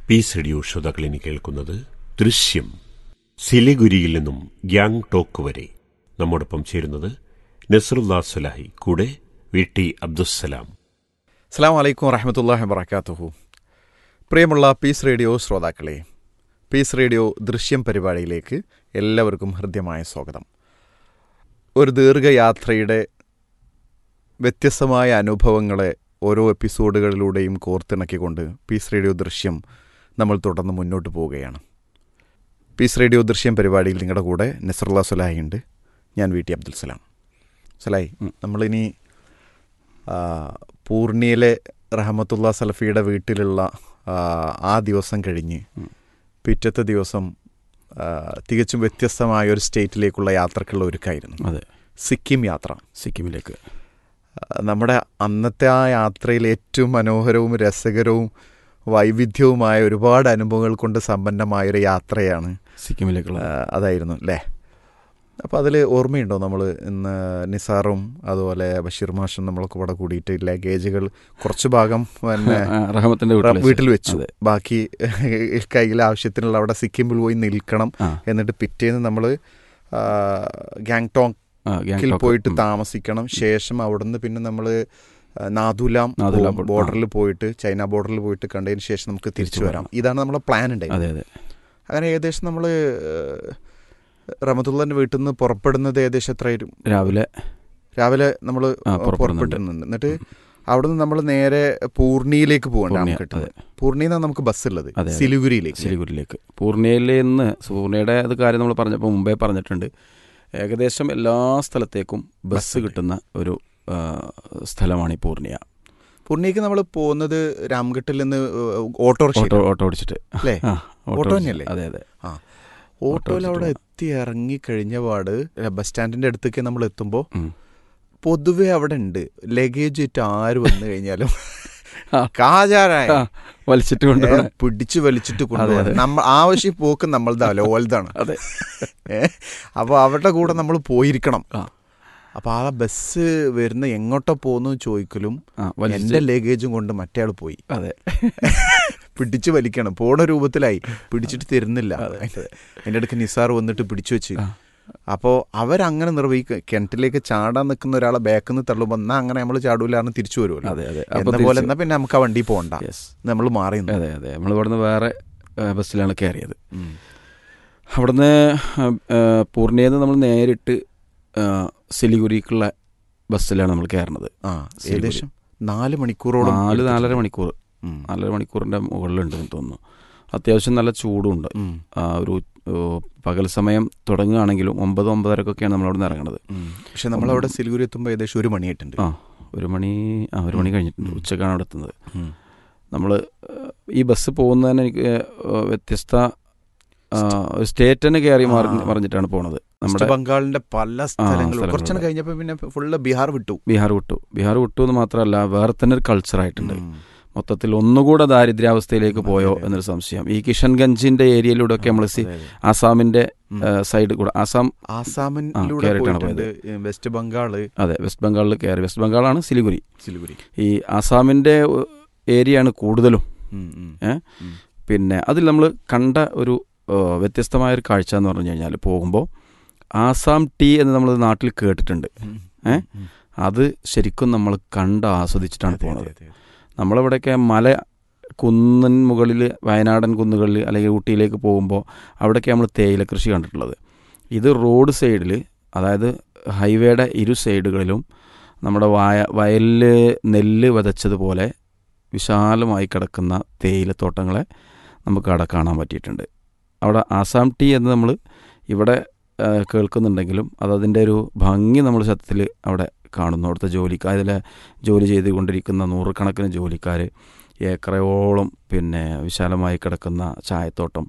Piece radio ശ്രോതാക്കൾ ഇനി കേൾക്കുന്നത് ദൃശ്യം സിലിഗുരിയിൽ നിന്നും ഗ്യാങ് ടോക്ക് വരെ നമ്മോടൊപ്പം ചേരുന്നത് നസറുല്ലാ സുലാഹി കൂടെ വി ടി അബ്ദുസ്സലാം അസ്സാം വലൈക്കും വറഹമത്തല്ലാഹി വബർക്കാത്തുഹു പ്രിയമുള്ള പീസ് റേഡിയോ ശ്രോതാക്കളെ പീസ് റേഡിയോ ദൃശ്യം പരിപാടിയിലേക്ക് എല്ലാവർക്കും ഹൃദ്യമായ സ്വാഗതം ഒരു ദീർഘയാത്രയുടെ വ്യത്യസ്തമായ അനുഭവങ്ങളെ ഓരോ എപ്പിസോഡുകളിലൂടെയും കോർത്തിണക്കിക്കൊണ്ട് പീസ് റേഡിയോ ദൃശ്യം നമ്മൾ തുടർന്ന് മുന്നോട്ട് പോവുകയാണ് പീസ് റേഡിയോ ദൃശ്യം പരിപാടിയിൽ നിങ്ങളുടെ കൂടെ നസറുല്ല സുലാഹി ഉണ്ട് ഞാൻ വി ടി അബ്ദുൽ സലാം സലായി നമ്മളിനി ആ, പൂർണിയയിലെ റഹമത്തുള്ള സലഫിയുടെ വീട്ടിലുള്ള ആ, ആ ദിവസം കഴിഞ്ഞ് പിറ്റത്തെ ദിവസം ആ, തികച്ചും വ്യത്യസ്തമായ ഒരു സ്റ്റേറ്റിലേക്കുള്ള യാത്രക്കുള്ള ഒരുക്കായിരുന്നു അതെ സിക്കിം യാത്ര സിക്കിമിലേക്ക് ആ, നമ്മുടെ അന്നത്തെ ആ യാത്രയിൽ ഏറ്റവും മനോഹരവും രസകരവും വൈവിധ്യവുമായ ഒരുപാട് അനുഭവങ്ങൾ കൊണ്ട് സമ്പന്നമായ ഒരു യാത്രയാണ് സിക്കിമിലേക്കുള്ള ആ, അതായിരുന്നു അല്ലേ അപ്പോൾ അതിൽ ഓർമ്മയുണ്ടോ നമ്മൾ ഇന്ന് നിസാറും അതുപോലെ ബഷീർ മാഷും നമ്മളൊക്കെ ഇവിടെ കൂടിയിട്ട് ലഗേജുകൾ കുറച്ച് ഭാഗം പിന്നെ ആ, റഹമത്തിന്റെ വീട്ടിൽ വീട്ടിൽ വെച്ചു അതെ. ബാക്കി കയ്യിൽ ആവശ്യത്തിനുള്ള അവിടെ സിക്കിമിൽ പോയി നിൽക്കണം ആ, എന്നിട്ട് പിറ്റേന്ന് നമ്മൾ ഗാങ്ടോങ്ങിൽ ആ, ഗാങ്ടോക്ക്. പോയിട്ട് ഉം. താമസിക്കണം ശേഷം അവിടുന്ന് പിന്നെ നമ്മൾ നാദുലാം നാഥുലാം പോ- ബോർഡറിൽ പോയിട്ട് ചൈന ബോർഡറിൽ പോയിട്ട് കണ്ടതിന് ശേഷം നമുക്ക് തിരിച്ചു തിരിച്ചു വരാം ഇതാണ് നമ്മളെ പ്ലാൻ ഉണ്ടായിരുന്നത് അതെ അതെ അങ്ങനെ ഏകദേശം നമ്മൾ റമത്തുള്ളൻ്റെ വീട്ടിൽ നിന്ന് പുറപ്പെടുന്നത് ഏകദേശം എത്രയായിരുന്നു രാവിലെ രാവിലെ നമ്മൾ ആ, പുറപ്പെടുന്നുണ്ട്. പുറപ്പെട്ടിരുന്നുണ്ട് എന്നിട്ട് അവിടുന്ന് നമ്മൾ നേരെ പൂർണിയിലേക്ക് പോകണ്ട പൂർണിയ, നമുക്ക് അതെ. പൂർണിന്നാണ് നമുക്ക് ബസ് ഉള്ളത് അതെ, അതെ. സിലിഗുരിയിലേക്ക് സിലിഗുരിയിലേക്ക് പൂർണിയയിൽ നിന്ന് പൂർണിയയുടെ അത് കാര്യം നമ്മൾ പറഞ്ഞപ്പോൾ മുമ്പേ പറഞ്ഞിട്ടുണ്ട് ഏകദേശം എല്ലാ സ്ഥലത്തേക്കും ബസ് കിട്ടുന്ന ഒരു ആ, സ്ഥലമാണ് ഈ പൂർണിയ പൂർണിയക്ക് നമ്മൾ പോകുന്നത് രാംഘട്ടിൽ നിന്ന് ഓട്ടോറിക്ഷ ഓട്ടോ ഓട്ടോ ഓടിച്ചിട്ട് അല്ലേ ആ ഓട്ടോ ഓടിച്ചിട്ട്. തന്നെയല്ലേ? അതെ അതെ ആ ഓട്ടോയിൽ ഓട്ടോ അവിടെ എത്തി ഇറങ്ങി കഴിഞ്ഞ പാട് ബസ് സ്റ്റാൻഡിന്റെ അടുത്തേക്ക് നമ്മൾ എത്തുമ്പോൾ ഉം. പൊതുവെ അവിടെ ഉണ്ട് ലഗേജ് ഇട്ട് ആര് വന്നു കഴിഞ്ഞാലും ആ. കാജാരായ ആ, വലിച്ചിട്ട് ഏ, കൊണ്ടുപോകണം പിടിച്ചു വലിച്ചിട്ട് അതെ, കൊണ്ടുപോകണം അതെ. നമ്മ ആവശ്യം പോക്ക് നമ്മളതാവല്ലോ ഓൽതാണ് അതെ ഏ അപ്പൊ അവരുടെ കൂടെ നമ്മൾ പോയിരിക്കണം ആ. അപ്പൊ ആ ബസ് വരുന്ന എങ്ങോട്ടോ പോകുന്നു ചോദിക്കലും ആ എന്റെ വലിച്ചിട്ട് ലഗേജും കൊണ്ട് മറ്റേ ആൾ പോയി അതെ പിടിച്ചു വലിക്കണം പോണ രൂപത്തിലായി പിടിച്ചിട്ട് തരുന്നില്ല അതെ, അതെ. എൻ്റെ അടുക്ക് നിസാർ വന്നിട്ട് പിടിച്ചു വെച്ച് ആ. അപ്പോൾ അവരങ്ങനെ നിർവഹിക്കും കിണറ്റിലേക്ക് ചാടാൻ നിൽക്കുന്ന ഒരാളെ ബാക്കിൽ നിന്ന് തള്ളുമ്പോൾ എന്നാ അങ്ങനെ നമ്മൾ ചാടൂലാന്ന് തിരിച്ചു വരുമല്ലോ അതെ അതെ എന്ന പോലെ എന്നാ പിന്നെ നമുക്ക് ആ വണ്ടി പോകണ്ട യെസ് നമ്മൾ മാറി നിന്ന്. അതെ അതെ നമ്മൾ ഇവിടുന്ന് വേറെ ആ, ബസ്സിലാണ് കയറിയത് അവിടുന്ന് പൂർണിയിൽ നിന്ന് നമ്മൾ നേരിട്ട് ആ, സിലിഗുരിക്കുള്ള ബസ്സിലാണ് നമ്മൾ കയറുന്നത് ആ ഏകദേശം നാല് മണിക്കൂറോളം നാല് എടുത്തിട്ടുണ്ട്. നാലര മണിക്കൂർ ഉം. നാലര മണിക്കൂറിൻ്റെ മുകളിലുണ്ടെന്ന് തോന്നുന്നു അത്യാവശ്യം നല്ല ചൂടുണ്ട് ഉം. ആ, ഒരു ഓ, പകൽ സമയം തുടങ്ങുകയാണെങ്കിലും ഒമ്പത് ഒമ്പതരക്കൊക്കെയാണ് നമ്മൾ അവിടെ നിന്ന് ഇറങ്ങുന്നത് ഉം. പക്ഷെ നമ്മളവിടെ സിലിഗുരി എത്തുമ്പോൾ ഏകദേശം ഒരു മണിയായിട്ടുണ്ട് ആ ഒരു മണി ആ ഒരു മണി കഴിഞ്ഞിട്ടുണ്ട് ഉച്ചക്കാണ് അവിടെ എത്തുന്നത് ഉം. നമ്മൾ ഈ ബസ് പോകുന്നതിന് എനിക്ക് ഏഹ്, വ്യത്യസ്ത ആ, ഒരു സ്റ്റേറ്റ് തന്നെ കയറി മാറി ആ. മറിഞ്ഞിട്ടാണ് പോണത് വെസ്റ്റ് നമ്മുടെ ബംഗാളിന്റെ പല സ്ഥലങ്ങളും സ്ഥലങ്ങളുണ്ട്. കുറച്ചെണ്ണം കഴിഞ്ഞപ്പോൾ പിന്നെ ഫുള്ള് ബീഹാർ വിട്ടു ബീഹാർ വിട്ടു ബീഹാർ വിട്ടു എന്ന് മാത്രമല്ല വേറെ തന്നെ ഒരു കൾച്ചറായിട്ടുണ്ട് ഉം. മൊത്തത്തിൽ ഒന്നുകൂടെ ദാരിദ്ര്യാവസ്ഥയിലേക്ക് പോയോ അതെ. എന്നൊരു സംശയം ഈ കിഷൻഗഞ്ചിന്റെ ഏരിയയിലൂടെ ഒക്കെ നമ്മൾ സി അതെ, അതെ. ആസാമിന്റെ ഉം. സൈഡ് കൂടെ ആസാം ആസാമിലൂടെ കേറിയിട്ടാണ് പോയിട്ടുണ്ട് വെസ്റ്റ് ബംഗാള് അതെ വെസ്റ്റ് ബംഗാളിൽ കയറി വെസ്റ്റ് ബംഗാളാണ് സിലിഗുരി സിലിഗുരി ഈ ആസാമിന്റെ ഏരിയയാണ് കൂടുതലും ഉം, ഉം. ഏ? പിന്നെ അതിൽ നമ്മൾ കണ്ട ഒരു ഏഹ്, വ്യത്യസ്തമായ ഒരു കാഴ്ച എന്ന് പറഞ്ഞു കഴിഞ്ഞാൽ പോകുമ്പോൾ ആസാം ടീ എന്ന് നമ്മൾ നാട്ടിൽ കേട്ടിട്ടുണ്ട് ഉം. ഏ? ഉം. അത് ശരിക്കും നമ്മൾ കണ്ട് ആസ്വദിച്ചിട്ടാണ് അതെ, പോണത് അതെ, അതെ. നമ്മളിവിടെയൊക്കെ മല കുന്നിൻ മുകളിൽ വയനാടൻ കുന്നുകളിൽ അല്ലെങ്കിൽ ഊട്ടിയിലേക്ക് പോകുമ്പോൾ അവിടെയൊക്കെ നമ്മൾ തേയില കൃഷി കണ്ടിട്ടുള്ളത് ഇത് റോഡ് സൈഡിൽ അതായത് ഹൈവേയുടെ ഇരു സൈഡുകളിലും നമ്മുടെ വയ വയലിൽ നെല്ല് വിതച്ചതുപോലെ വിശാലമായി കിടക്കുന്ന തേയിലത്തോട്ടങ്ങളെ നമുക്ക് അവിടെ കാണാൻ പറ്റിയിട്ടുണ്ട് അവിടെ ആസാം ടീ എന്ന് നമ്മൾ ഇവിടെ ആ, കേൾക്കുന്നുണ്ടെങ്കിലും അതതിൻ്റെ ഒരു ഭംഗി നമ്മൾ സത്യത്തിൽ അവിടെ കാണുന്നു അവിടുത്തെ ജോലിക്കാർ അതിലെ ജോലി ചെയ്തുകൊണ്ടിരിക്കുന്ന നൂറുകണക്കിന് ജോലിക്കാർ ഏക്കറയോളം പിന്നെ വിശാലമായി കിടക്കുന്ന ചായത്തോട്ടം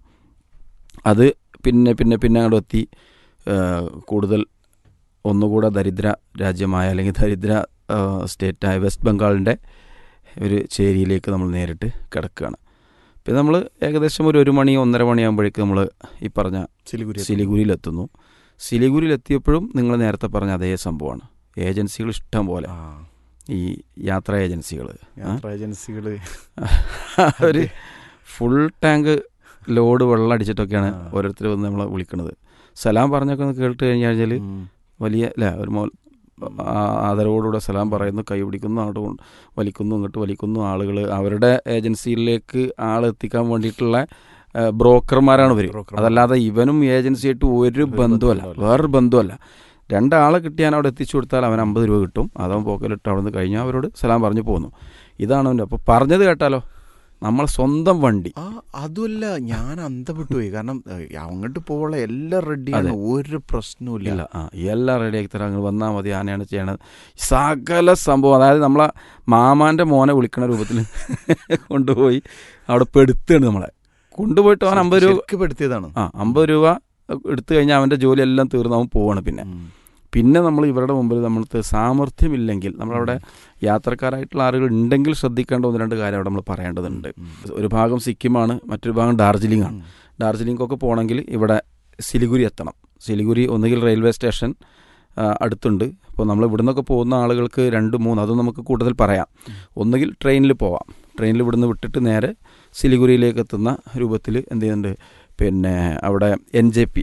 അത് പിന്നെ പിന്നെ പിന്നെ അങ്ങോട്ട് എത്തി ആ, കൂടുതൽ ഒന്നുകൂടെ ദരിദ്ര രാജ്യമായ അല്ലെങ്കിൽ ദരിദ്ര ആ, സ്റ്റേറ്റായ വെസ്റ്റ് ബംഗാളിൻ്റെ ഒരു ചേരിയിലേക്ക് നമ്മൾ നേരിട്ട് കിടക്കുകയാണ് പിന്നെ നമ്മൾ ഏകദേശം ഒരു ഒരു മണി ഒന്നര മണിയാകുമ്പോഴേക്ക് നമ്മൾ ഈ പറഞ്ഞ സിലിഗുരി സിലിഗുരിയിലെത്തുന്നു സിലിഗുരിയിലെത്തിയപ്പോഴും നിങ്ങൾ നേരത്തെ പറഞ്ഞ അതേ സംഭവമാണ് ഏജൻസികൾ ഇഷ്ടം പോലെ ആ, ഈ യാത്രാ ഏജൻസികൾ യാത്രാ ഏജൻസികള് ഒരു ഫുൾ ടാങ്ക് ലോഡ് വെള്ളം അടിച്ചിട്ടൊക്കെയാണ് ആ. ഓരോരുത്തർ വന്ന് നമ്മളെ വിളിക്കുന്നത് സലാം പറഞ്ഞൊക്കെ ഒന്ന് കേട്ട് കഴിഞ്ഞ് കഴിഞ്ഞാൽ ഉം. വലിയ അല്ല ഒരു മോൽ ആ- ആദരവോടുകൂടെ സലാം പറയുന്നു കൈ പിടിക്കുന്നു അങ്ങോട്ട് കൊണ്ട് വലിക്കുന്നു ഇങ്ങോട്ട് വലിക്കുന്നു ആളുകൾ അവരുടെ ഏജൻസിയിലേക്ക് ആളെത്തിക്കാൻ വേണ്ടിയിട്ടുള്ള ആ, ബ്രോക്കർമാരാണ് ഇവർ ബ്രോക്കർമാർ. അതല്ലാതെ ഇവനും ഏജൻസിയായിട്ട് ഒരു ബന്ധുവല്ല ബന്ധവുമല്ല. വേറൊരു ബന്ധുവല്ല രണ്ടാളെ കിട്ടിയാൽ അവിടെ എത്തിച്ചു കൊടുത്താൽ അവൻ അമ്പത് രൂപ കിട്ടും അതവൻ പോക്കലിട്ട് അവിടെ നിന്ന് കഴിഞ്ഞാൽ അവരോട് സലാം പറഞ്ഞു പോന്നു ഇതാണ് അവൻ്റെ അപ്പോൾ പറഞ്ഞത് കേട്ടാലോ നമ്മളെ സ്വന്തം വണ്ടി ആ അതുമല്ല ഞാൻ അന്തപ്പെട്ടു പോയി കാരണം ഏഹ്, അങ്ങോട്ട് പോകാനുള്ള എല്ലാം റെഡിയാണ് അതെ. ഒരു പ്രശ്നവും ഇല്ല ആ എല്ലാം റെഡിയാക്കി തരാം അങ്ങ് വന്നാൽ മതി ആനയാണ് ചെയ്യണത് സകല സംഭവം അതായത് നമ്മളെ മാമാൻ്റെ മോനെ വിളിക്കണ രൂപത്തിൽ കൊണ്ടുപോയി അവിടെ പെടുത്തുകയാണ് നമ്മളെ കൊണ്ടുപോയിട്ട് അവൻ അമ്പത് രൂപ ശരിക്ക് പെടുത്തിയതാണ് ആ അമ്പത് രൂപ എടുത്തു കഴിഞ്ഞാൽ അവൻ്റെ ജോലി എല്ലാം തീർന്ന് അവൻ പോവാണ് പിന്നെ ഉം. പിന്നെ നമ്മൾ ഇവരുടെ മുമ്പിൽ നമ്മൾക്ക് സാമർഥ്യമില്ലെങ്കിൽ നമ്മളവിടെ യാത്രക്കാരായിട്ടുള്ള ആളുകൾ ഉണ്ടെങ്കിൽ ശ്രദ്ധിക്കേണ്ട ഒന്ന് രണ്ട് കാര്യം അവിടെ നമ്മൾ പറയേണ്ടതുണ്ട് ഉം. ഒരു ഭാഗം സിക്കിമാണ് മറ്റൊരു ഭാഗം ഡാർജിലിംഗ് ആണ് ഉം. ഡാർജിലിംഗൊക്കെ പോകണമെങ്കിൽ ഇവിടെ സിലിഗുരി എത്തണം സിലിഗുരി ഒന്നുകിൽ റെയിൽവേ സ്റ്റേഷൻ ആ, അടുത്തുണ്ട് അപ്പോൾ നമ്മൾ ഇവിടെ നിന്നൊക്കെ പോകുന്ന ആളുകൾക്ക് രണ്ട് മൂന്ന് അതും നമുക്ക് കൂടുതൽ പറയാം ഒന്നുകിൽ ട്രെയിനിൽ പോവാം ട്രെയിനിൽ ഇവിടുന്ന് വിട്ടിട്ട് നേരെ സിലിഗുരിയിലേക്ക് എത്തുന്ന രൂപത്തിൽ എന്ത് ചെയ്യുന്നുണ്ട് പിന്നെ അവിടെ N J P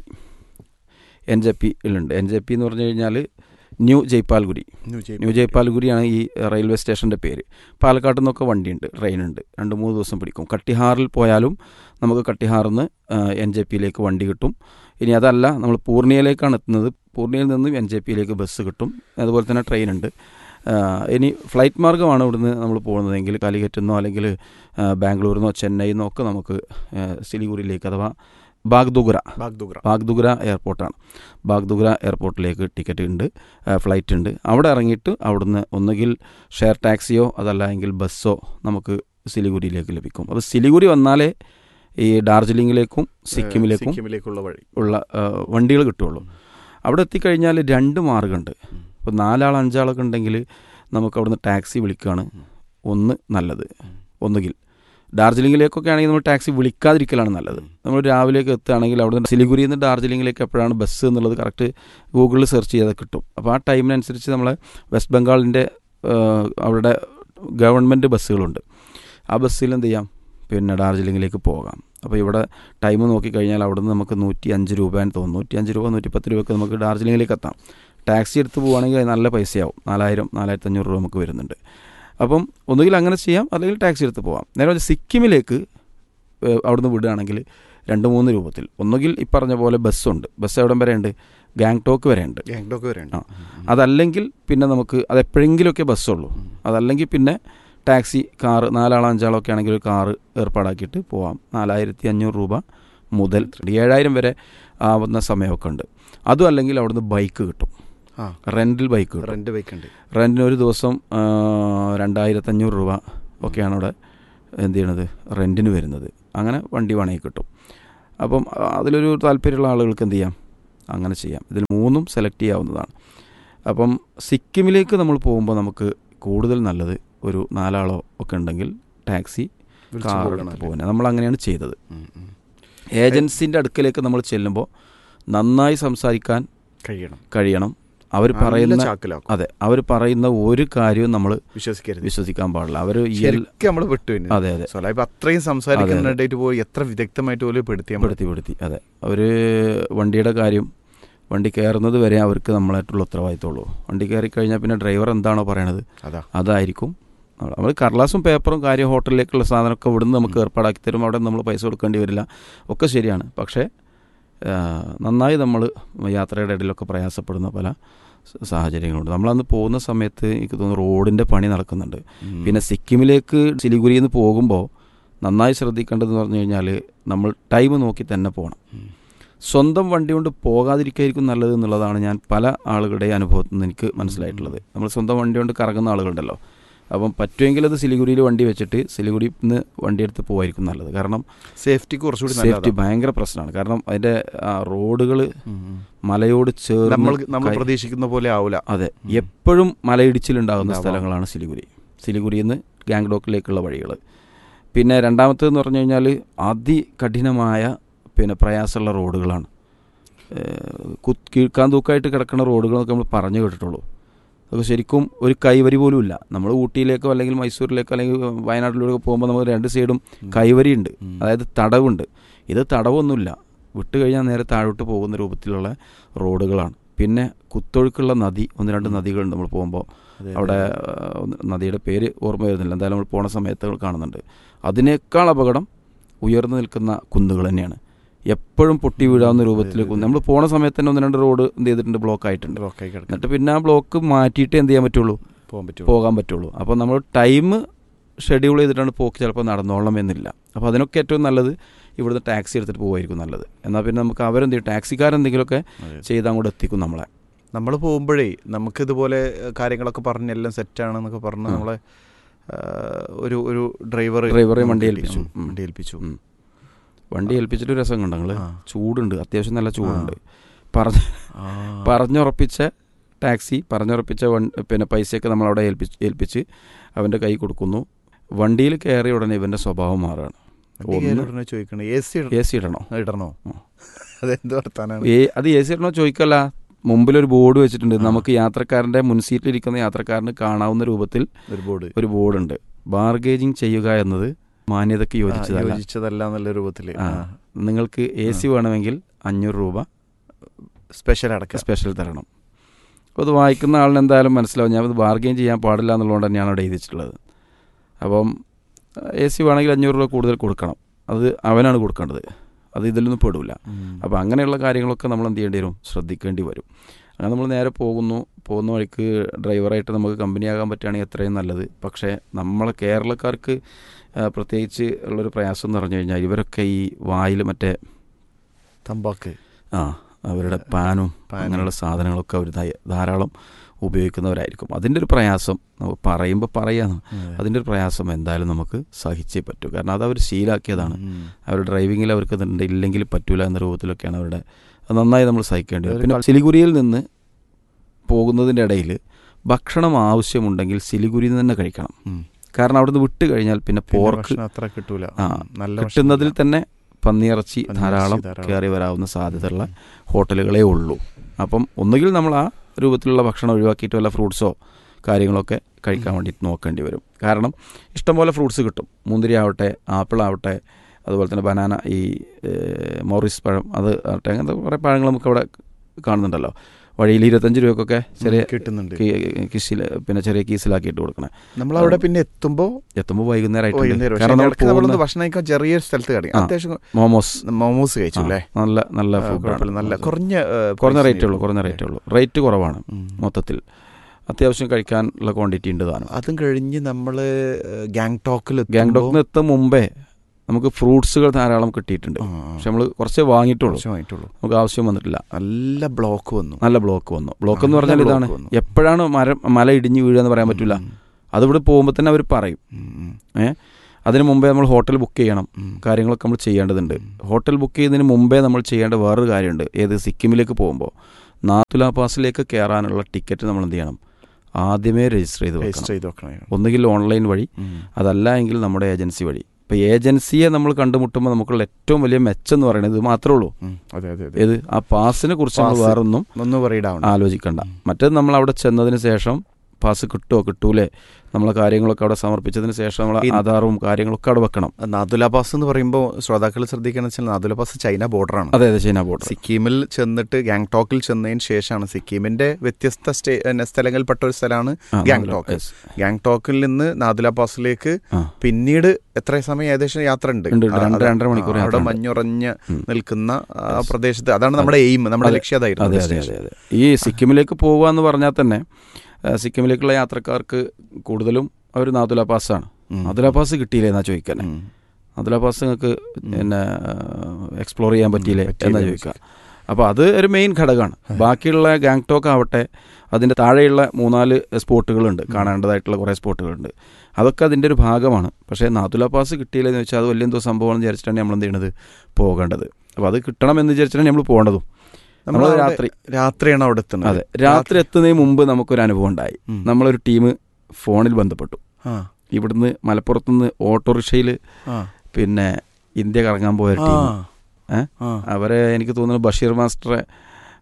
N J P ഉണ്ട് എൻ ജെ പി എന്ന് പറഞ്ഞു കഴിഞ്ഞാൽ new Jalpaiguri new Jaipur. New ജയ്പാൽഗുരിയാണ് ഈ റെയിൽവേ സ്റ്റേഷൻ്റെ പേര് പാലക്കാട്ട് നിന്നൊക്കെ വണ്ടിയുണ്ട് ട്രെയിനുണ്ട് രണ്ട് മൂന്ന് ദിവസം പിടിക്കും കട്ടിഹാറിൽ പോയാലും നമുക്ക് കട്ടിഹാറിൽ നിന്ന് എൻ ജെ പിയിലേക്ക് വണ്ടി കിട്ടും ഇനി അതല്ല നമ്മൾ പൂർണിയയിലേക്കാണ് എത്തുന്നത് പൂർണിയയിൽ നിന്നും എൻ ജെ പിയിലേക്ക് ബസ് കിട്ടും അതുപോലെ തന്നെ ട്രെയിനുണ്ട് ആ, ഇനി ഫ്ലൈറ്റ് മാർഗ്ഗമാണ് ഇവിടുന്ന് നമ്മൾ പോകുന്നതെങ്കിൽ കാലിക്കറ്റിൽ നിന്നോ അല്ലെങ്കിൽ ആ, ബാംഗ്ലൂരിൽ നിന്നോ ചെന്നൈയിൽ നിന്നോ ഒക്കെ നമുക്ക് ആ, സിലിഗുരിയിലേക്ക് അഥവാ ബാഗ്ദുഗ്ര ബാഗ്ദോഗ്ര. ബാഗ്ദുഗ്ര എയർപോർട്ടാണ് ബാഗ്ദുഗ്ര എയർപോർട്ടിലേക്ക് ടിക്കറ്റ് ഉണ്ട് ആ, ഫ്ലൈറ്റ് ഉണ്ട് അവിടെ ഇറങ്ങിയിട്ട് അവിടുന്ന് ഒന്നുകിൽ ഷെയർ ടാക്സിയോ അതല്ല എങ്കിൽ ബസ്സോ നമുക്ക് സിലിഗുരിയിലേക്ക് ലഭിക്കും അപ്പോൾ സിലിഗുരി വന്നാലേ ഈ ഡാർജിലിംഗിലേക്കും സിക്കിമിലേക്കും സിക്കിമിലേക്കുള്ള വഴി ഉള്ള വണ്ടികൾ കിട്ടുള്ളൂ അവിടെ എത്തിക്കഴിഞ്ഞാൽ രണ്ട് മാർഗമുണ്ട് ഇപ്പോൾ നാലാൾ അഞ്ചാളൊക്കെ ഉണ്ടെങ്കിൽ നമുക്ക് അവിടുന്ന് ടാക്സി വിളിക്കുകയാണ് ഒന്ന് നല്ലത് ഒന്നുകിൽ ഡാർജിലിംഗിലേക്കൊക്കെ ആണെങ്കിൽ നമ്മൾ ടാക്സി വിളിക്കാതിരിക്കലാണ് നല്ലത് നമ്മൾ രാവിലേക്ക് എത്തുകയാണെങ്കിൽ അവിടുന്ന് സിലിഗുരിയിൽ നിന്ന് ഡാർജിലിംഗിലേക്ക് എപ്പോഴാണ് ബസ് എന്നുള്ളത് കറക്റ്റ് ഗൂഗിളിൽ സെർച്ച് ചെയ്താൽ കിട്ടും അപ്പോൾ ആ ടൈമിനനുസരിച്ച് നമ്മളെ വെസ്റ്റ് ബംഗാളിൻ്റെ അവരുടെ ഗവൺമെൻറ് ബസ്സുകളുണ്ട് ആ ബസ്സിൽ എന്ത് ചെയ്യാം പിന്നെ ഡാർജിലിംഗിലേക്ക് പോകാം അപ്പോൾ ഇവിടെ ടൈം നോക്കിക്കഴിഞ്ഞാൽ അവിടെ നിന്ന് നമുക്ക് നൂറ്റി അഞ്ച് രൂപയെന്ന് തോന്നുന്നു നൂറ്റി അഞ്ച് രൂപ നൂറ്റി പത്ത് രൂപയ്ക്ക് നമുക്ക് ഡാർജിലിംഗിലേക്ക് എത്താം ടാക്സി എടുത്ത് പോവുകയാണെങ്കിൽ അത് നല്ല പൈസയാവും നാലായിരം നാലായിരത്തി അഞ്ഞൂറ് രൂപ നമുക്ക് വരുന്നുണ്ട് അപ്പം ഒന്നുകിൽ അങ്ങനെ ചെയ്യാം അല്ലെങ്കിൽ ടാക്സി എടുത്ത് പോവാം നേരെ മറിച്ച് സിക്കിമിലേക്ക് ഏഹ്, അവിടുന്ന് വിടുകയാണെങ്കിൽ രണ്ട് മൂന്ന് രൂപത്തിൽ ഒന്നുകിൽ ഈ പറഞ്ഞ പോലെ ബസ്സുണ്ട് ബസ് എവിടം വരെ ഉണ്ട് ഗാങ്ടോക്ക് വരെ ഉണ്ട് ഗാങ്ടോക്ക് വരെ ഉണ്ട്. ആ. അതല്ലെങ്കിൽ പിന്നെ നമുക്ക് അത് എപ്പോഴെങ്കിലുമൊക്കെ ബസ്സുള്ളൂ അതല്ലെങ്കിൽ പിന്നെ ടാക്സി കാറ് നാലാളോ അഞ്ചാളോ ഒക്കെ ആണെങ്കിൽ ഒരു കാറ് ഏർപ്പാടാക്കിയിട്ട് പോവാം നാലായിരത്തി അഞ്ഞൂറ് രൂപ മുതൽ ഏഴായിരം വരെ ആവുന്ന സമയമൊക്കെ ഉണ്ട് അതും അല്ലെങ്കിൽ അവിടുന്ന് ബൈക്ക് കിട്ടും ആ റെൻറ്റിൽ ബൈക്ക് കിട്ടും റെന്റ് ബൈക്ക് ഉണ്ട് റെൻറ്റിന് ഒരു ദിവസം ആ, രണ്ടായിരത്തഞ്ഞൂറ് രൂപ ഒക്കെയാണ് അവിടെ എന്ത് ചെയ്യണത് റെൻറ്റിന് വരുന്നത് അങ്ങനെ വണ്ടി വേണമെങ്കിൽ കിട്ടും അപ്പം ആ, അതിലൊരു താല്പര്യമുള്ള ആളുകൾക്ക് എന്ത് ചെയ്യാം അങ്ങനെ ചെയ്യാം ഇതിൽ മൂന്നും സെലക്ട് ചെയ്യാവുന്നതാണ് അപ്പം സിക്കിമിലേക്ക് നമ്മൾ പോകുമ്പോൾ നമുക്ക് കൂടുതൽ നല്ലത് ഒരു നാലാളോ ഒക്കെ ഉണ്ടെങ്കിൽ ടാക്സി വിളിച്ച് കാർ പോകണം എടുത്ത് അല്ലേ? പോകുന്നത് നമ്മൾ അങ്ങനെയാണ് ചെയ്തത് ഉം, ഉം. ഏജൻസിൻ്റെ അടുക്കലേക്ക് നമ്മൾ ചെല്ലുമ്പോൾ നന്നായി സംസാരിക്കാൻ കഴിയണം കഴിയണം അവർ നല്ല പറയുന്ന ചാക്കിലാക്കും അതെ അവർ പറയുന്ന ഒരു കാര്യവും നമ്മൾ വിശ്വസിക്കരുത് വിശ്വസിക്കാൻ പാടില്ല അവർ ശരിക്കും നമ്മൾ പെട്ടു പിന്നെ. അതെ അതെ സൊലായിപ്പ് അത്രയും സംസാരിക്കുന്നുണ്ടായിട്ട് പോയി എത്ര വിദഗ്ധമായിട്ട് പോലും പെടുത്തിയാൽ മതി. പെടുത്തി പെടുത്തി അതെ അവർ വണ്ടിയുടെ കാര്യം വണ്ടി കയറുന്നത് വരെ അവർക്ക് നമ്മളായിട്ടുള്ള ഉത്തരവാദിത്തമുള്ളൂ വണ്ടി കയറി കഴിഞ്ഞാൽ പിന്നെ ഡ്രൈവർ എന്താണോ പറയണത് അതാ അതായിരിക്കും നമ്മൾ കടലാസും പേപ്പറും കാര്യം ഹോട്ടലിലേക്കുള്ള സാധനമൊക്കെ ഇവിടുന്ന് നമുക്ക് ഏർപ്പാടാക്കി തരും അവിടെ നമ്മൾ പൈസ കൊടുക്കേണ്ടി വരില്ല ഒക്കെ ശരിയാണ് പക്ഷേ ആ, നന്നായി നമ്മൾ യാത്രയുടെ ഇടയിലൊക്കെ പ്രയാസപ്പെടുന്ന പല സ- സാഹചര്യങ്ങളുണ്ട് നമ്മളന്ന് പോകുന്ന സമയത്ത് എനിക്ക് തോന്നുന്നു റോഡിൻ്റെ പണി നടക്കുന്നുണ്ട് ഉം. പിന്നെ സിക്കിമിലേക്ക് സിലിഗുരിയിൽ നിന്ന് പോകുമ്പോൾ നന്നായി ശ്രദ്ധിക്കേണ്ടതെന്ന് പറഞ്ഞു കഴിഞ്ഞാൽ നമ്മൾ ടൈം നോക്കി തന്നെ പോകണം ഉം. സ്വന്തം വണ്ടി കൊണ്ട് പോകാതിരിക്കായിരിക്കും നല്ലത് എന്നുള്ളതാണ് ഞാൻ പല ആളുകളുടെ അനുഭവത്തിൽ നിന്ന് എനിക്ക് മനസ്സിലായിട്ടുള്ളത് നമ്മൾ സ്വന്തം വണ്ടി കൊണ്ട് കറങ്ങുന്ന ആളുകളുണ്ടല്ലോ അപ്പം പറ്റുമെങ്കിൽ അത് സിലിഗുരിയിൽ വണ്ടി വെച്ചിട്ട് സിലിഗുരിയിൽ നിന്ന് വണ്ടി എടുത്ത് പോകായിരിക്കും നല്ലത് കാരണം സേഫ്റ്റി കുറച്ചുകൂടി സേഫ്റ്റി നല്ലതാണ്. ഭയങ്കര പ്രശ്നമാണ് കാരണം അതിൻ്റെ റോഡുകൾ ഉം, ഉം. മലയോട് നമ്മൾ ചേർന്ന് നമ്മൾ കൈ- പ്രതീക്ഷിക്കുന്ന പോലെ ആവൂല അതെ എപ്പോഴും മലയിടിച്ചിലുണ്ടാകുന്ന ഉണ്ടാവാം. സ്ഥലങ്ങളാണ് സിലിഗുരി സിലിഗുരിയിൽ നിന്ന് ഗാങ്ടോക്കിലേക്കുള്ള വഴികൾ പിന്നെ രണ്ടാമത്തേന്ന് പറഞ്ഞു കഴിഞ്ഞാൽ അതികഠിനമായ പിന്നെ പ്രയാസമുള്ള റോഡുകളാണ് ഏഹ് കു- കീഴ്ക്കാൻ തൂക്കായിട്ട് കിടക്കുന്ന റോഡുകളൊക്കെ നമ്മൾ പറഞ്ഞു കേട്ടിട്ടുള്ളൂ അതൊക്കെ ശരിക്കും ഒരു കൈവരി പോലും ഇല്ല നമ്മൾ ഊട്ടിയിലേക്കോ അല്ലെങ്കിൽ മൈസൂരിലേക്കോ അല്ലെങ്കിൽ വയനാട്ടിലേക്കോ പോകുമ്പോൾ നമുക്ക് രണ്ട് സൈഡും കൈവരി ഉണ്ട് അതായത് തടവുണ്ട് ഇത് തടവൊന്നുമില്ല വിട്ട് കഴിഞ്ഞാൽ നേരെ താഴോട്ട് പോകുന്ന രൂപത്തിലുള്ള റോഡുകളാണ് പിന്നെ കുത്തൊഴുക്കുള്ള നദി ഒന്ന് രണ്ട് നദികളുണ്ട് നമ്മൾ പോകുമ്പോൾ അതെ, അവിടെ ആ, ഒന്ന് നദിയുടെ പേര് ഓർമ്മ വരുന്നില്ല എന്തായാലും നമ്മൾ പോണ സമയത്ത് കാണുന്നുണ്ട് അതിനേക്കാൾ അപകടം ഉയർന്നു നിൽക്കുന്ന കുന്നുകൾ തന്നെയാണ് എപ്പോഴും പൊട്ടി വീഴാവുന്ന രൂപത്തിൽ കുന്ന് നമ്മൾ പോണ സമയത്ത് തന്നെ ഒന്ന് രണ്ട് റോഡ് എന്ത് ചെയ്തിട്ടുണ്ട് ബ്ലോക്ക് ആയിട്ടുണ്ട് ബ്ലോക്കായി കിടക്കും എന്നിട്ട് പിന്നെ ആ ബ്ലോക്ക് മാറ്റിയിട്ട് എന്ത് ചെയ്യാൻ പറ്റുള്ളൂ പോകാൻ പറ്റുമോ പോകാൻ പറ്റുള്ളൂ അപ്പോൾ നമ്മൾ ടൈം ഷെഡ്യൂൾ ചെയ്തിട്ടാണ് പോക്ക് ചിലപ്പോൾ നടന്നോളണം എന്നില്ല അപ്പോൾ അതിനൊക്കെ ഏറ്റവും നല്ലത് ഇവിടുന്ന് ടാക്സി എടുത്തിട്ട് പോകുമായിരിക്കും നല്ലത് എന്നാൽ പിന്നെ നമുക്ക് അവരെന്ത് ചെയ്യും ടാക്സിക്കാരെന്തെങ്കിലുമൊക്കെ അതെ. ചെയ്ത് അങ്ങോട്ട് എത്തിക്കും നമ്മളെ നമ്മൾ പോകുമ്പോഴേ നമുക്ക് ഇതുപോലെ കാര്യങ്ങളൊക്കെ പറഞ്ഞ് എല്ലാം സെറ്റാണെന്നൊക്കെ പറഞ്ഞ് നമ്മളെ ആ, ഒരു ഒരു ഡ്രൈവർ ഡ്രൈവറെ വണ്ടി ഏൽപ്പിച്ചു. ഉം. വണ്ടി ഏൽപ്പിച്ചു ഉം. വണ്ടി ഏൽപ്പിച്ചിട്ട് രസം കണ്ടോ നിങ്ങൾ ആ. ചൂടുണ്ട് അത്യാവശ്യം നല്ല ചൂടുണ്ട് പറഞ്ഞ ആ. പറഞ്ഞുറപ്പിച്ച ടാക്സി പറഞ്ഞുറപ്പിച്ച വൺ പിന്നെ പൈസയൊക്കെ നമ്മൾ അവിടെ ഏൽപ്പിച്ച് ഏൽപ്പിച്ച് അവൻ്റെ കൈ കൊടുക്കുന്നു വണ്ടിയിൽ കയറിയ ഉടനെ ഇവൻ്റെ സ്വഭാവം മാറുകയാണ് വണ്ടി കയറി ഉടനെ ചോദിക്കണേ എ സി എ സി ഇടണോ ഇടണോ ആ. അതെന്ത് വർത്താനാണ് ഏ- അത് എ സി ഇടണോ ചോദിക്കല്ല മുമ്പിലൊരു ബോർഡ് വെച്ചിട്ടുണ്ട് നമുക്ക് യാത്രക്കാരൻ്റെ മുൻ സീറ്റിലിരിക്കുന്ന യാത്രക്കാരന് കാണാവുന്ന രൂപത്തിൽ ഒരു ബോർഡ് ഒരു ബോർഡുണ്ട് ബാർഗേജിങ് ചെയ്യുക എന്നത് മാന്യതയ്ക്ക് യോജിച്ചതല്ല യോജിച്ചതല്ല എന്നുള്ള രൂപത്തില് ആ. നിങ്ങൾക്ക് എ സി വേണമെങ്കിൽ അഞ്ഞൂറ് രൂപ സ്പെഷ്യൽ അടക്കം സ്പെഷ്യൽ തരണം അപ്പോൾ അത് വായിക്കുന്ന ആളിന് എന്തായാലും മനസ്സിലാവും ഞാൻ ഇത് ബാർഗെയിൻ ചെയ്യാൻ പാടില്ല എന്നുള്ളതുകൊണ്ട് തന്നെയാണ് അവിടെ എഴുതിച്ചിട്ടുള്ളത് അപ്പം എ സി വേണമെങ്കിൽ അഞ്ഞൂറ് രൂപ കൂടുതൽ കൊടുക്കണം അത് അവനാണ് കൊടുക്കേണ്ടത് അത് ഇതിലൊന്നും പെടില്ല അപ്പോൾ അങ്ങനെയുള്ള കാര്യങ്ങളൊക്കെ നമ്മൾ എന്ത് ചെയ്യേണ്ടി വരും ശ്രദ്ധിക്കേണ്ടി വരും അങ്ങനെ നമ്മൾ നേരെ പോകുന്നു പോകുന്ന വഴിക്ക് ഡ്രൈവറായിട്ട് നമുക്ക് കമ്പനിയാകാൻ പറ്റുകയാണെങ്കിൽ എത്രയും നല്ലത് പക്ഷേ നമ്മളെ കേരളക്കാർക്ക് ആ, പ്രത്യേകിച്ച് ഉള്ളൊരു പ്രയാസം എന്ന് പറഞ്ഞു കഴിഞ്ഞാൽ ഇവരൊക്കെ ഈ വായിൽ മറ്റേ തമ്പാക്ക് ആ അവരുടെ പാനും പാനും. അങ്ങനെയുള്ള സാധനങ്ങളൊക്കെ അവർ ധാ- ധാരാളം ഉപയോഗിക്കുന്നവരായിരിക്കും അതിൻ്റെ ഒരു പ്രയാസം നമുക്ക് പറയുമ്പോൾ പറയാന്ന് അതിൻ്റെ ഒരു പ്രയാസം എന്തായാലും നമുക്ക് സഹിച്ചേ പറ്റൂ കാരണം അത് അവർ ശീലാക്കിയതാണ് അവർ ഡ്രൈവിങ്ങിൽ അവർക്ക് ഇതുണ്ട് ഇല്ലെങ്കിൽ പറ്റൂല എന്ന രൂപത്തിലൊക്കെയാണ് അവരുടെ അത് നന്നായി നമ്മൾ സഹിക്കേണ്ടി വരും ഒരു പിന്നെ സിലിഗുരിയിൽ നിന്ന് പോകുന്നതിൻ്റെ ഇടയിൽ ഭക്ഷണം ആവശ്യമുണ്ടെങ്കിൽ സിലിഗുരിയിൽ നിന്ന് തന്നെ കഴിക്കണം കാരണം അവിടുന്ന് വിട്ട് കഴിഞ്ഞാൽ പിന്നെ പോർക്ക് അത്ര കിട്ടൂല ആ, ഉം. നല്ല കിട്ടുന്നതിൽ തന്നെ പന്നിയിറച്ചി പന്നിയിറച്ചി ധാരാളം ധാരാളം. കയറി വരാവുന്ന സാധ്യതയുള്ള ഹോട്ടലുകളേ ഉള്ളൂ അപ്പം ഒന്നുകിൽ നമ്മൾ ആ രൂപത്തിലുള്ള ഭക്ഷണം ഒഴിവാക്കിയിട്ട് വല്ല ഫ്രൂട്ട്സോ കാര്യങ്ങളൊക്കെ കഴിക്കാൻ വേണ്ടി നോക്കേണ്ടി വരും കാരണം ഇഷ്ടംപോലെ ഫ്രൂട്ട്സ് കിട്ടും മുന്തിരി ആവട്ടെ ആപ്പിൾ ആവട്ടെ അതുപോലെ തന്നെ ബനാന ഈ ഏഹ്, മോറിസ് പഴം അത് ആവട്ടെ അങ്ങനത്തെ കുറേ പഴങ്ങൾ നമുക്ക് അവിടെ കാണുന്നുണ്ടല്ലോ വഴിയിൽ ഇരുപത്തഞ്ച് രൂപക്കൊക്കെ ചെറിയ ഉം, കിട്ടുന്നുണ്ട് കിസിൽ പിന്നെ ചെറിയ കീസിലാക്കിയിട്ട് കൊടുക്കണേ നമ്മളവിടെ പിന്നെ എത്തുമ്പോ എത്തുമ്പോൾ വൈകുന്നേരം ആയിട്ടുണ്ട് വൈകുന്നേരം പക്ഷേ കാരണം നമ്മൾ ഇടയ്ക്ക് നമ്മളൊന്ന് പോകുന്ന ഭക്ഷണം കഴിക്കാൻ ചെറിയ സ്ഥലത്ത് കടങ്ങി ആ. അത്യാവശ്യം മോമോസ് മോമോസ് കഴിച്ചു ആ, അല്ലേ നല്ല നല്ല ആ, ഫുഡാണ് കുഴപ്പമില്ല. നല്ല കുറഞ്ഞ ആ, കുറഞ്ഞ price റേറ്റേ ഉള്ളൂ കുറഞ്ഞ ന് റേറ്റേ ഉള്ളൂ റേറ്റ് കുറവാണ് ഉം. മൊത്തത്തിൽ അത്യാവശ്യം കഴിക്കാനുള്ള ക്വാണ്ടിറ്റി ഉണ്ട് താനും അതും കഴിഞ്ഞ് നമ്മള് ഗാങ്ടോക്കിൽ ഗാങ്ടോക്കിൽ നിന്ന് എത്തും മുമ്പേ നമുക്ക് ഫ്രൂട്ട്സുകൾ ധാരാളം കിട്ടിയിട്ടുണ്ട് പക്ഷെ നമ്മൾ കുറച്ചേ വാങ്ങിയിട്ടുള്ളൂ ആയിട്ടുള്ളൂ നമുക്ക് ആവശ്യം വന്നിട്ടില്ല നല്ല ബ്ലോക്ക് വന്നു നല്ല ബ്ലോക്ക് വന്നു ബ്ലോക്ക് എന്ന് നല്ല പറഞ്ഞാൽ block ഇതാണ് വന്നു. എപ്പോഴാണ് മരം മല ഇടിഞ്ഞ് വീഴുക എന്ന് പറയാൻ പറ്റില്ല ഉം, അതിവിടെ പോകുമ്പോൾ തന്നെ അവർ പറയും ഉം, ഉം, ഏ അതിന് മുമ്പേ നമ്മൾ ഹോട്ടൽ ബുക്ക് ചെയ്യണം ഉം. കാര്യങ്ങളൊക്കെ നമ്മൾ ചെയ്യേണ്ടതുണ്ട് ഹോട്ടൽ ബുക്ക് ചെയ്യുന്നതിന് മുമ്പേ നമ്മൾ ചെയ്യേണ്ട വേറൊരു കാര്യമുണ്ട് ഏത് സിക്കിമിലേക്ക് പോകുമ്പോൾ നാത്തുല പാസിലേക്ക് കയറാനുള്ള ടിക്കറ്റ് നമ്മൾ എന്ത് ചെയ്യണം ആദ്യമേ രജിസ്റ്റർ ചെയ്ത് രജിസ്റ്റർ വെക്കണം ചെയ്ത് വെക്കണേ ഒന്നുകിൽ ഓൺലൈൻ വഴി ഉം. അതല്ല എങ്കിൽ നമ്മുടെ ഏജൻസി വഴി ഇപ്പോൾ ഏജൻസിയെ നമ്മൾ കണ്ടുമുട്ടുമ്പോൾ നമുക്കുള്ള ഏറ്റവും വലിയ മെച്ചം എന്ന് പറയുന്നത് ഇത് മാത്രമേ ഉള്ളൂ ഉം, അതെ അതെ അതെ ഏത് ആ പാസിനെ കുറിച്ച് നമ്മൾ പാസ്. വേറൊന്നും ഒന്ന് പറയിടാവണം ആലോചിക്കണ്ട മറ്റേത് നമ്മൾ അവിടെ ചെന്നതിന് ശേഷം പാസ് കിട്ടുമോ കിട്ടൂലേ നമ്മളെ കാര്യങ്ങളൊക്കെ അവിടെ സമർപ്പിച്ചതിന് ശേഷം നമ്മൾ ഈ- ആധാറും കാര്യങ്ങളൊക്കെ അവിടെ വെക്കണം നാദുല പാസ് എന്ന് പറയുമ്പോൾ ശ്രോതാക്കൾ ശ്രദ്ധിക്കണം വെച്ചാൽ നാദുല പാസ് ചൈന ബോർഡറാണ് അതെ അതെ ചൈന ബോർഡർ സിക്കിമിൽ ചെന്നിട്ട് ഗാങ്ടോക്കിൽ ചെന്നതിന് ശേഷമാണ് സിക്കിമിന്റെ വ്യത്യസ്ത സ്റ്റേ എന്ന സ്ഥലങ്ങളിൽപ്പെട്ട ഒരു സ്ഥലമാണ് ഗാങ്ടോക്ക് ഗാങ്ടോക്കിൽ നിന്ന് നാദുല പാസിലേക്ക് ആ. പിന്നീട് എത്ര സമയം ഏകദേശം യാത്ര ഉണ്ട് ഉണ്ട്, ഉണ്ട്. ആ, രണ്ട് അത് രണ്ടര മണിക്കൂർ ആ, യാത്ര അവിടെ ഉണ്ട്. മഞ്ഞുറഞ്ഞ് ഉം. നിൽക്കുന്ന ആ പ്രദേശത്ത് അതാണ് നമ്മുടെ എയിം നമ്മുടെ അതെ. ലക്ഷ്യം അതായിരുന്നു അതെ അതെ destination. അതെ അതെ ഈ സിക്കിമിലേക്ക് പോകുക എന്ന് പറഞ്ഞാൽ തന്നെ ആ, സിക്കിമിലേക്കുള്ള യാത്രക്കാർക്ക് കൂടുതലും അവർ നാതുല പാസ്സാണ് ഉം. നാതുല പാസ് കിട്ടിയില്ലേ എന്നാ ചോദിക്കാൻ ഉം. നാതുല പാസ് നിങ്ങൾക്ക് പിന്നെ എക്സ്പ്ലോർ ചെയ്യാൻ പറ്റിയില്ലേ പറ്റിയില്ലേ എന്നാ എന്ന് ചോദിക്കുക അപ്പോൾ അത് ഒരു മെയിൻ ഘടകമാണ് ബാക്കിയുള്ള ഗാങ്ടോക്ക് ആവട്ടെ അതിൻ്റെ താഴെയുള്ള മൂന്നാല് സ്പോട്ടുകളുണ്ട് കാണേണ്ടതായിട്ടുള്ള കുറേ സ്പോട്ടുകളുണ്ട് അതൊക്കെ അതിൻ്റെ ഒരു ഭാഗമാണ് പക്ഷേ നാതുല പാസ് കിട്ടിയില്ലെന്ന് വെച്ചാൽ അത് വലിയ എന്തോ സംഭവമാണെന്ന് വിചാരിച്ചിട്ടാണ് നമ്മൾ എന്ത് ചെയ്യണത് പോകേണ്ടത് അപ്പോൾ അത് കിട്ടണമെന്ന് വിചാരിച്ചിട്ടാണ് നമ്മൾ പോകേണ്ടതും നമ്മൾ നമ്മളവിടെ രാത്രി രാത്രിയാണ് അവിടെ എത്തുന്നത് അതെ രാത്രി എത്തുന്നതിന് മുമ്പ് നമുക്കൊരു അനുഭവം ഉണ്ടായി ഉം. നമ്മളൊരു ടീം ഫോണിൽ ബന്ധപ്പെട്ടു ആ, ഇവിടുന്ന് മലപ്പുറത്തുനിന്ന് ഓട്ടോറിക്ഷയിൽ ആ. പിന്നെ ഇന്ത്യ കറങ്ങാൻ പോയ ഒരു ടീം ആ. ഏ? ആ. അവരെ എനിക്ക് തോന്നുന്നു ബഷീർ മാസ്റ്ററെ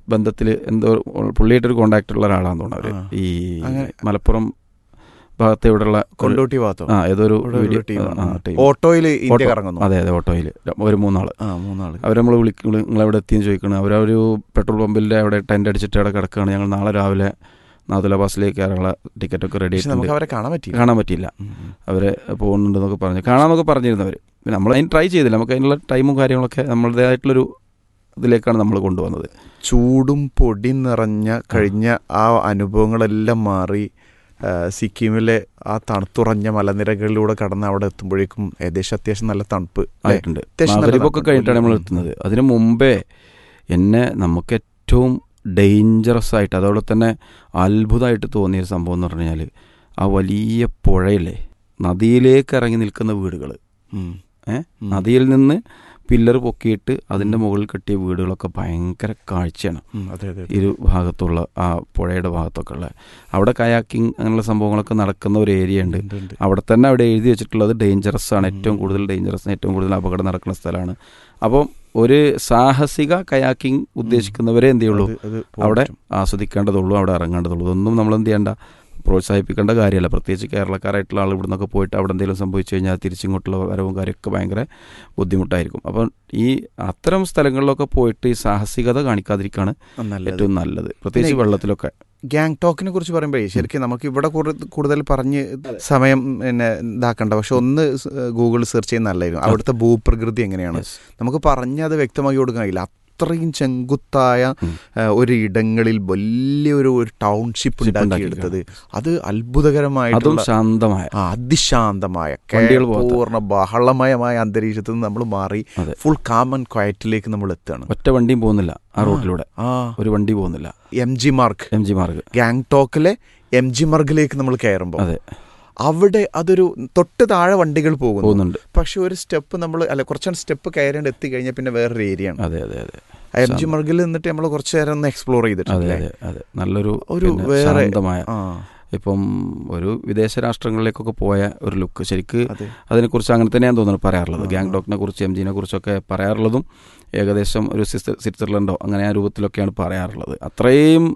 ബന്ധത്തിൽ എന്തോ പുള്ളിയായിട്ടൊരു കോണ്ടാക്ട് ഉള്ള ഒരാളാന്ന് തോന്നുന്നു അവര് ആ. ഈ അങ്ങനെ- മലപ്പുറം ഭാഗത്തെ ഇവിടെയുള്ള ഒരു- കൊണ്ടോട്ടി ഭാഗത്തോ ആ ഏതൊരു ഇവിടെ ഒരു വീഡിയോ ടീമാണ്. ആ, ടീം. ഓട്ടോയിൽ ഇന്ത്യ ഓട്ടോ. കറങ്ങുന്നു അതെ അതെ ഓട്ടോയിൽ ഒരു മൂന്നാള് ആ മൂന്നാള് അവർ നമ്മൾ വിളിക്കും നിങ്ങൾ എവിടെ എത്തിയെന്ന് ചോദിക്കണം അവരൊരു പെട്രോൾ പമ്പിൻ്റെ അവിടെ ടെൻ്റ് അടിച്ചിട്ട് അവിടെ കിടക്കുകയാണ് ഞങ്ങൾ നാളെ രാവിലെ നാദുല ബസ്സിലേക്ക് കയറാനുള്ള ടിക്കറ്റൊക്കെ റെഡി പക്ഷെ നമുക്ക് ആയിട്ടുണ്ട് അവരെ കാണാൻ പറ്റില്ല കാണാൻ പറ്റിയില്ല ഉം, ഉം. അവർ പോകുന്നുണ്ടെന്നൊക്കെ പറഞ്ഞു കാണാമെന്നൊക്കെ പറഞ്ഞിരുന്നവർ പിന്നെ നമ്മൾ അതിന് ട്രൈ ചെയ്തില്ല നമുക്ക് അതിനുള്ള ടൈമും കാര്യങ്ങളൊക്കെ നമ്മളുടേതായിട്ടുള്ളൊരു ഇതിലേക്കാണ് നമ്മൾ കൊണ്ടുവന്നത് ചൂടും പൊടി നിറഞ്ഞ കഴിഞ്ഞ ആ അനുഭവങ്ങളെല്ലാം മാറി ആ, സിക്കിമിലെ ആ തണുത്തുറഞ്ഞ മലനിരകളിലൂടെ കടന്ന് അവിടെ എത്തുമ്പോഴേക്കും ഏകദേശം അത്യാവശ്യം നല്ല തണുപ്പ് അല്ലേ? ആയിട്ടുണ്ട് അത്യാവശ്യം നല്ല മകരീബൊക്കെ തണുപ്പ്. കഴിഞ്ഞിട്ടാണ് നമ്മൾ എത്തുന്നത് അതിന് മുമ്പേ എന്നെ നമുക്ക് ഏറ്റവും ഡേഞ്ചറസ് ആയിട്ട് അതോടെ തന്നെ അത്ഭുതമായിട്ട് തോന്നിയ ഒരു സംഭവം എന്ന് പറഞ്ഞു കഴിഞ്ഞാൽ ആ വലിയ പുഴയില്ലേ നദിയിലേക്ക് ഇറങ്ങി നിൽക്കുന്ന വീടുകൾ ഉം. ഏ? ഉം. നദിയിൽ നിന്ന് പില്ലർ പൊക്കിയിട്ട് അതിൻ്റെ മുകളിൽ കെട്ടിയ വീടുകളൊക്കെ ഭയങ്കര കാഴ്ചയാണ് ഉം, അതെ അതെ ഇരു ഭാഗത്തുള്ള ആ പുഴയുടെ ഭാഗത്തൊക്കെ ഉള്ള അവിടെ കയാക്കിംഗ് അങ്ങനെയുള്ള സംഭവങ്ങളൊക്കെ നടക്കുന്ന ഒരു ഏരിയ ഉണ്ട് ഉണ്ട്, ഉണ്ട്. അവിടെ തന്നെ അവിടെ എഴുതി വെച്ചിട്ടുള്ളത് ഡേഞ്ചറസ് ആണ് ഏറ്റവും ഉം. കൂടുതൽ ഡേഞ്ചറസ് ഏറ്റവും കൂടുതൽ അപകടം നടക്കുന്ന സ്ഥലമാണ് അപ്പം ഒരു സാഹസിക കയാക്കിംഗ് ഉദ്ദേശിക്കുന്നവരെ എന്ത് ചെയ്യുള്ളൂ അത് അത് പോകാൻ അവിടെ പറ്റും. ആസ്വദിക്കേണ്ടതുള്ളൂ അവിടെ ഇറങ്ങേണ്ടതുള്ളൂ ഇതൊന്നും നമ്മൾ എന്ത് ചെയ്യേണ്ട പ്രോത്സാഹിപ്പിക്കേണ്ട കാര്യമല്ല പ്രത്യേകിച്ച് കേരളക്കാരായിട്ടുള്ള ആൾ ഇവിടെ നിന്നൊക്കെ പോയിട്ട് അവിടെ എന്തെങ്കിലും സംഭവിച്ചു കഴിഞ്ഞാൽ തിരിച്ചിങ്ങോട്ടുള്ള വരവും കാര്യമൊക്കെ ഭയങ്കര ബുദ്ധിമുട്ടായിരിക്കും അപ്പം ഈ അത്തരം സ്ഥലങ്ങളിലൊക്കെ പോയിട്ട് ഈ സാഹസികത കാണിക്കാതിരിക്കാണ് നല്ലത് ഏറ്റവും നല്ലത് പ്രത്യേകിച്ച് പിന്നെ വെള്ളത്തിലൊക്കെ ഗാങ്ടോക്കിനെ കുറിച്ച് പറയുമ്പോഴേ ശരിക്കും നമുക്ക് ഇവിടെ കുറു- കൂടുതൽ പറഞ്ഞ് സമയം പിന്നെ ഇതാക്കണ്ട പക്ഷെ ഒന്ന് ഗൂഗിൾ സെർച്ച് ചെയ്യുന്ന നല്ലതായിരുന്നു അവിടുത്തെ ഭൂപ്രകൃതി എങ്ങനെയാണ് Yes. നമുക്ക് പറഞ്ഞ് അത് വ്യക്തമാക്കി കൊടുക്കാൻ കഴിയില്ല അത്രയും ചെങ്കുത്തായ ഉം. ആ, ഒരു ഇടങ്ങളിൽ വലിയൊരു ഒരു ടൗൺഷിപ്പ് Ship ഉണ്ടാക്കിയെടുത്തത് അത് അതും അത്ഭുതകരമായിട്ടുള്ള ശാന്തമായ ആ, അതിശാന്തമായ വണ്ടികൾ പോകാത്ത. പൂർണ്ണ ബഹളമയമായ അന്തരീക്ഷത്തിൽ നിന്ന് നമ്മൾ മാറി അതെ. ഫുൾ കാമൻ ക്വയറ്റിലേക്ക് നമ്മൾ എത്തുകയാണ് ഒറ്റ വണ്ടിയും പോകുന്നില്ല ആ ആ. റോഡിലൂടെ ആ ഒരു വണ്ടി പോകുന്നില്ല M G Marg M G Marg ഗാങ്ടോക്കിലെ എം ജി മാർഗിലേക്ക് നമ്മൾ കയറുമ്പോൾ അതെ അവിടെ അതൊരു തൊട്ട് താഴെ വണ്ടികൾ പോകുന്നു പോകുന്നുണ്ട് പക്ഷെ ഒരു സ്റ്റെപ്പ് നമ്മൾ അല്ല കുറച്ചാണ് സ്റ്റെപ്പ് കയറേണ്ട എത്തി കഴിഞ്ഞാൽ പിന്നെ വേറൊരു ഏരിയ ആണ് അതെ അതെ അതെ ആ എം ജി മാർഗിൽ നിന്നിട്ട് നമ്മൾ കുറച്ച് നേരം ഒന്ന് എക്സ്പ്ലോർ അതെ ചെയ്തിട്ടുണ്ട് അതെ അതെ നല്ലൊരു ഒരു പിന്നെ വേറെ ശാന്തമായ ആ ഇപ്പം ഒരു വിദേശ രാഷ്ട്രങ്ങളിലേക്കൊക്കെ പോയ ഒരു ലുക്ക് ശരിക്ക് അതെ അതിനെക്കുറിച്ച് അങ്ങനെ തന്നെയാണ് തോന്നുന്നത് പറയാറുള്ളത് ആ, ആ. ഗാങ്ടോക്കിനെ കുറിച്ച് എം ജിനെ കുറിച്ചൊക്കെ പറയാറുള്ളതും ഏകദേശം ഒരു സ്വിസ്- സ്വിറ്റ്സർലൻഡോ അങ്ങനെ ആ രൂപത്തിലൊക്കെയാണ് പറയാറുള്ളത് അത്രയും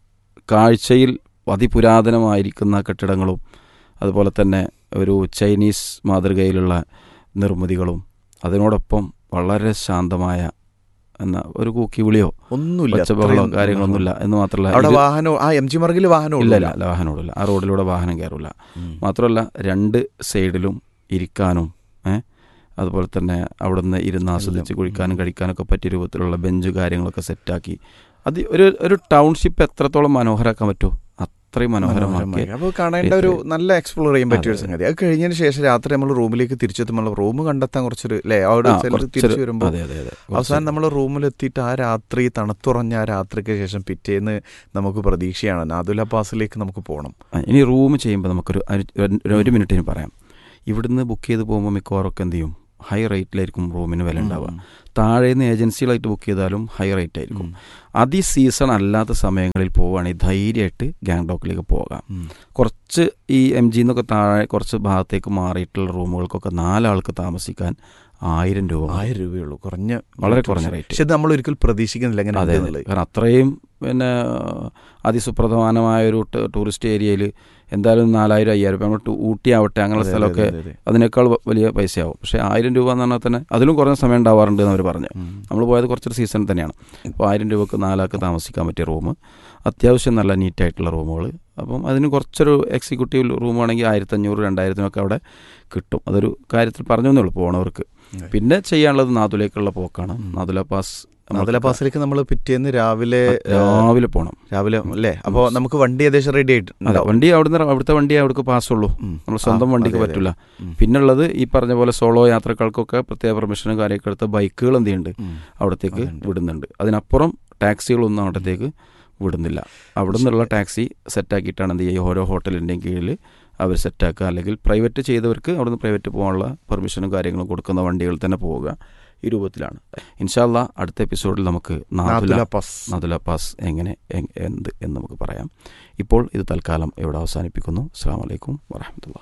കാഴ്ചയിൽ അതിപുരാതനമായിരിക്കുന്ന കെട്ടിടങ്ങളും അതുപോലെ തന്നെ ഒരു ചൈനീസ് മാതൃകയിലുള്ള നിർമ്മിതികളും അതിനോടൊപ്പം വളരെ ശാന്തമായ എന്ന ഒരു കൂക്കി വിളിയോ ഒന്നുമില്ല ഒച്ചബഹളോ അത്രയും കാര്യങ്ങളൊന്നുമില്ല എന്ന് മാത്രമല്ല അവിടെ ഇത് വാഹനം ആ എം ജി മാർഗിൽ വാഹനം ഇല്ല ഇല്ല ഇല്ല വാഹനമില്ല ആ റോഡിലൂടെ വാഹനം കയറില്ല മാത്രമല്ല രണ്ട് സൈഡിലും ഇരിക്കാനും ഏ അതുപോലെ തന്നെ അവിടുന്ന് ഇരുന്ന് ആസ്വദിച്ച് എല്ലാം. കുഴിക്കാനും കഴിക്കാനൊക്കെ പറ്റിയ രൂപത്തിലുള്ള ബെഞ്ച് കാര്യങ്ങളൊക്കെ സെറ്റാക്കി അത് ഒരു ഒരു ടൗൺഷിപ്പ് എത്രത്തോളം മനോഹരാക്കാൻ പറ്റുമോ അത്രയും മനോഹരമാക്കി അപ്പോൾ കാണേണ്ട ഒരു നല്ല എക്സ്പ്ലോർ ചെയ്യാൻ പറ്റിയ ഒരു അതെ. സംഗതി അത് കഴിഞ്ഞതിന് ശേഷം രാത്രി നമ്മൾ റൂമിലേക്ക് തിരിച്ചെത്തുമ്പോൾ റൂം കണ്ടെത്താൻ കുറച്ചൊരു അല്ലേ അവിടെ ആ, ചെന്ന് കുറച്ചൊരു- തിരിച്ചു വരുമ്പോൾ അതെ അതെ അതെ അവസാനം നമ്മൾ റൂമിലെത്തിയിട്ട് ആ രാത്രി തണുത്തുറഞ്ഞ ആ രാത്രിക്ക് ശേഷം പിറ്റേന്ന് നമുക്ക് പ്രതീക്ഷയാണ് നാദുല പാസിലേക്ക് നമുക്ക് പോകണം ആ, ഇനി റൂം ചെയ്യുമ്പോൾ നമുക്കൊരു ഒരു- ഒരു- ഒരു മിനിറ്റിന് പറയാം ഇവിടുന്ന് ബുക്ക് ചെയ്ത് പോകുമ്പോൾ മിക്കവാറൊക്കെ എന്ത് ചെയ്യും ഹൈ റേറ്റിലായിരിക്കും റൂമിന് വില ഉണ്ടാവുക താഴെ നിന്ന് ഏജൻസികളായിട്ട് ബുക്ക് ചെയ്താലും ഹൈ റേറ്റ് ആയിരിക്കും അതി സീസൺ അല്ലാത്ത സമയങ്ങളിൽ പോവുകയാണെങ്കിൽ ധൈര്യമായിട്ട് ഗാങ്ടോക്കിലേക്ക് പോകാം ഉം. കുറച്ച് ഈ എം ജി എന്നൊക്കെ താഴെ കുറച്ച് ഭാഗത്തേക്ക് മാറിയിട്ടുള്ള റൂമുകൾക്കൊക്കെ നാലാൾക്ക് താമസിക്കാൻ ആയിരം രൂപ മതി. ആയിരം രൂപയുള്ളൂ കുറഞ്ഞ വളരെ കുറഞ്ഞ റേറ്റ് പക്ഷെ ഇത് നമ്മൾ ഒരിക്കൽ പ്രതീക്ഷിക്കുന്നില്ല എങ്ങനെ അതെ അതെ ഉണ്ടെന്നുള്ളത്. കാരണം അത്രയും പിന്നെ അതിസുപ്രധാനമായ ഒരു ട- ടൂറിസ്റ്റ് ഏരിയയിൽ എന്തായാലും നാലായിരം അയ്യായിരം രൂപ നമ്മൾ ടു- ഊട്ടി ആവട്ടെ അങ്ങനെയുള്ള അതെ, സ്ഥലമൊക്കെ അതെ, അതെ, അതെ. അതിനേക്കാൾ വ- വലിയ പൈസയാവും പക്ഷേ ആയിരം രൂപ എന്ന് പറഞ്ഞാൽ തന്നെ അതിലും കുറഞ്ഞ സമയം ഉണ്ടാവാറുണ്ട് എന്ന് അവർ പറഞ്ഞു ഉം. നമ്മൾ പോയത് കുറച്ചൊരു സീസൺ തന്നെയാണ് അപ്പോൾ ആയിരം രൂപക്ക് നാലാൾക്ക് താമസിക്കാൻ പറ്റിയ റൂം അത്യാവശ്യം നല്ല നീറ്റായിട്ടുള്ള റൂമുകൾ അപ്പം അതിന് കുറച്ചൊരു എക്സിക്യൂട്ടീവ് റൂം ആണെങ്കിൽ ആയിരത്തഞ്ഞൂറ് രണ്ടായിരത്തിനൊക്കെ അവിടെ കിട്ടും അതൊരു കാര്യത്തിൽ പറഞ്ഞു തന്നേ ഉള്ളൂ പോണവർക്ക് അതെ. പിന്നെ ചെയ്യാനുള്ളത് നാദുലേക്കുള്ള പോക്കാണ് ഉം. നാദുല പാസ് നാദുല പാസിലേക്ക് നമ്മൾ പിറ്റേന്ന് രാവിലെ രാവിലെ പോകണം രാവിലെ അല്ലേ അപ്പോൾ നമുക്ക് വണ്ടി ഏകദേശം റെഡി അതെ ആയിട്ട് വണ്ടി അവിടുന്ന് അവിടുത്തെ വണ്ടി അവിടേക്ക് പാസ്സുള്ളൂ നമ്മൾ സ്വന്തം വണ്ടിക്ക് പറ്റില്ല പിന്നുള്ളത് ഈ പറഞ്ഞ പോലെ സോളോ യാത്രക്കാർക്കൊക്കെ പ്രത്യേക പെർമിഷനും കാര്യമൊക്കെ എടുത്ത ബൈക്കുകൾ എന്ത് ചെയ്യുന്നുണ്ട് അവിടത്തേക്ക് അതുണ്ട്. വിടുന്നുണ്ട് അതിനപ്പുറം ടാക്സികളൊന്നും അവിടത്തേക്ക് വിടുന്നില്ല അവിടെ നിന്നുള്ള ടാക്സി സെറ്റാക്കിയിട്ടാണ് എന്ത് ചെയ്യുക ഓരോ ഹോട്ടലിൻ്റെയും കീഴിൽ അവർ സെറ്റാക്കുക അല്ലെങ്കിൽ പ്രൈവറ്റ് ചെയ്തവർക്ക് അവിടുന്ന് പ്രൈവറ്റ് പോകാനുള്ള പെർമിഷനും കാര്യങ്ങളും കൊടുക്കുന്ന വണ്ടികളിൽ തന്നെ പോവുക ഈ രൂപത്തിലാണ് ഇൻഷാല്ല അടുത്ത എപ്പിസോഡിൽ നമുക്ക് നാദുല നാദുല പാസ് നദുല പാസ് എങ്ങനെ എങ്- എന്ത് എന്ന് നമുക്ക് പറയാം ഇപ്പോൾ ഇത് തൽക്കാലം ഇവിടെ അവസാനിപ്പിക്കുന്നു അസ്സാം വലൈക്കും വറഹമത്തുള്ള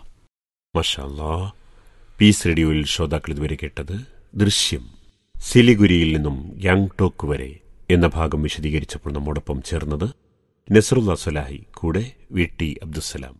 മഷാല്ലാ പീസ് റേഡിയോയിൽ ശ്രോതാക്കൾ ഇതുവരെ കേട്ടത് ദൃശ്യം സിലിഗുരിയിൽ നിന്നും യാങ്ടോക്ക് വരെ എന്ന ഭാഗം വിശദീകരിച്ചപ്പോൾ നമ്മോടൊപ്പം ചേർന്നത് നസറുല്ല സലാഹി കൂടെ വി ടി അബ്ദുസലാം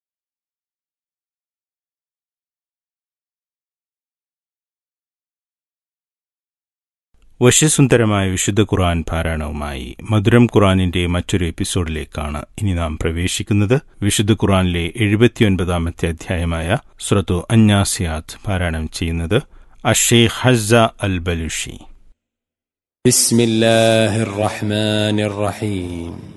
വശ്യസുന്ദരമായ വിശുദ്ധ ഖുർആൻ പാരായണവുമായി മധുരം ഖുർആനിന്റെ മറ്റൊരു എപ്പിസോഡിലേക്കാണ് ഇനി നാം പ്രവേശിക്കുന്നത് വിശുദ്ധ ഖുർആനിലെ എഴുപത്തിയൊൻപതാമത്തെ അധ്യായമായ സുറത്തു അന്യാസിയാത്ത് പാരായണം ചെയ്യുന്നത് അഷേഖ് ഹസ അൽ ബലുഷി بسم الله الرحمن الرحيم